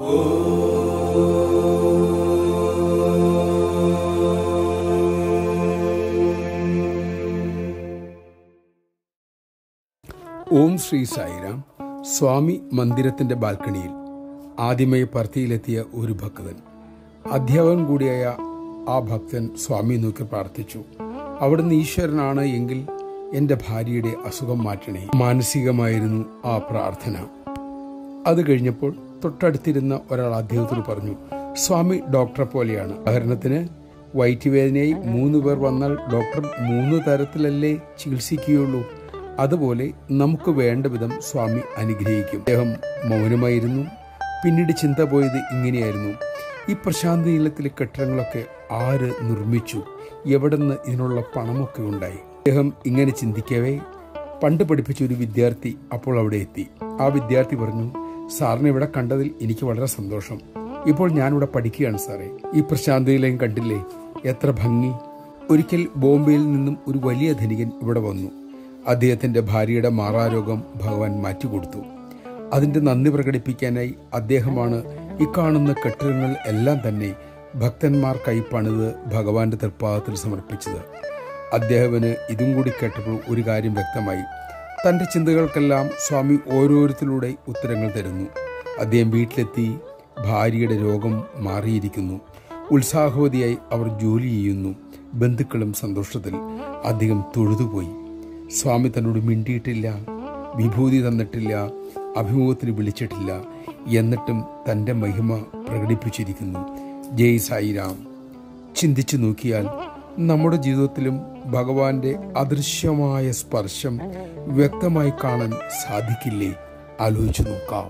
ഓം ശ്രീ സായിരാം സ്വാമി മന്ദിരത്തിന്റെ ബാൽക്കണിയിൽ ആദ്യമായി പർത്തിയിലെത്തിയ ഒരു ഭക്തൻ അധ്യാപകൻ കൂടിയായ ആ ഭക്തൻ സ്വാമി നോക്കി പ്രാർത്ഥിച്ചു അവിടുന്ന് ഈശ്വരനാണ് എങ്കിൽ എന്റെ ഭാര്യയുടെ അസുഖം മാറ്റണേ മാനസികമായിരുന്നു ആ പ്രാർത്ഥന അത് കഴിഞ്ഞപ്പോൾ തൊട്ടടുത്തിരുന്ന ഒരാൾ അദ്ദേഹത്തോട് പറഞ്ഞു സ്വാമി ഡോക്ടറെ പോലെയാണ് ഉദാഹരണത്തിന് വയറ്റുവേദനയായി മൂന്ന് പേർ വന്നാൽ ഡോക്ടർ മൂന്ന് തരത്തിലല്ലേ ചികിത്സിക്കുകയുള്ളൂ അതുപോലെ നമുക്ക് വേണ്ട വിധം സ്വാമി അനുഗ്രഹിക്കും അദ്ദേഹം മൗനമായിരുന്നു പിന്നീട് ചിന്ത പോയത് ഇങ്ങനെയായിരുന്നു ഈ പ്രശാന്ത നീളത്തിലെ കെട്ടിടങ്ങളൊക്കെ ആര് നിർമ്മിച്ചു എവിടുന്ന് ഇതിനുള്ള പണമൊക്കെ ഉണ്ടായി അദ്ദേഹം ഇങ്ങനെ ചിന്തിക്കവേ പണ്ട് പഠിപ്പിച്ച ഒരു വിദ്യാർത്ഥി അപ്പോൾ അവിടെ എത്തി ആ വിദ്യാർത്ഥി പറഞ്ഞു സാറിനെ ഇവിടെ കണ്ടതിൽ എനിക്ക് വളരെ സന്തോഷം ഇപ്പോൾ ഞാനിവിടെ പഠിക്കുകയാണ് സാറേ ഈ പ്രശാന്തിയിലേയും കണ്ടില്ലേ എത്ര ഭംഗി ഒരിക്കൽ ബോംബെയിൽ നിന്നും ഒരു വലിയ ധനികൻ ഇവിടെ വന്നു അദ്ദേഹത്തിന്റെ ഭാര്യയുടെ മാറാരോഗം ഭഗവാൻ മാറ്റിക്കൊടുത്തു അതിന്റെ നന്ദി പ്രകടിപ്പിക്കാനായി അദ്ദേഹമാണ് ഇക്കാണുന്ന കെട്ടിടങ്ങൾ എല്ലാം തന്നെ ഭക്തന്മാർക്കായി പണിത് ഭഗവാന്റെ തൃപ്പാദത്തിൽ സമർപ്പിച്ചത് അദ്ദേഹത്തിന് ഇതും കൂടി കേട്ടപ്പോൾ ഒരു കാര്യം വ്യക്തമായി തന്റെ ചിന്തകൾക്കെല്ലാം സ്വാമി ഓരോരുത്തരിലൂടെ ഉത്തരങ്ങൾ തരുന്നു അദ്ദേഹം വീട്ടിലെത്തി ഭാര്യയുടെ രോഗം മാറിയിരിക്കുന്നു ഉത്സാഹവതിയായി അവർ ജോലി ചെയ്യുന്നു ബന്ധുക്കളും സന്തോഷത്തിൽ അദ്ദേഹം തൊഴുതുപോയി സ്വാമി തന്നോട് മിണ്ടിയിട്ടില്ല വിഭൂതി തന്നിട്ടില്ല അഭിമുഖത്തിന് വിളിച്ചിട്ടില്ല എന്നിട്ടും തന്റെ മഹിമ പ്രകടിപ്പിച്ചിരിക്കുന്നു ജയ് സായിരാം ചിന്തിച്ചു നോക്കിയാൽ നമ്മുടെ ജീവിതത്തിലും ഭഗവാന്റെ അദൃശ്യമായ സ്പർശം വ്യക്തമായി കാണാൻ സാധിക്കില്ലേ ആലോചിച്ചു നോക്കാം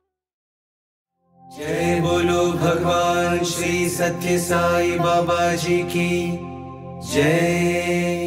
जय बोलो भगवान श्री सत्य साई बाबा जी की जय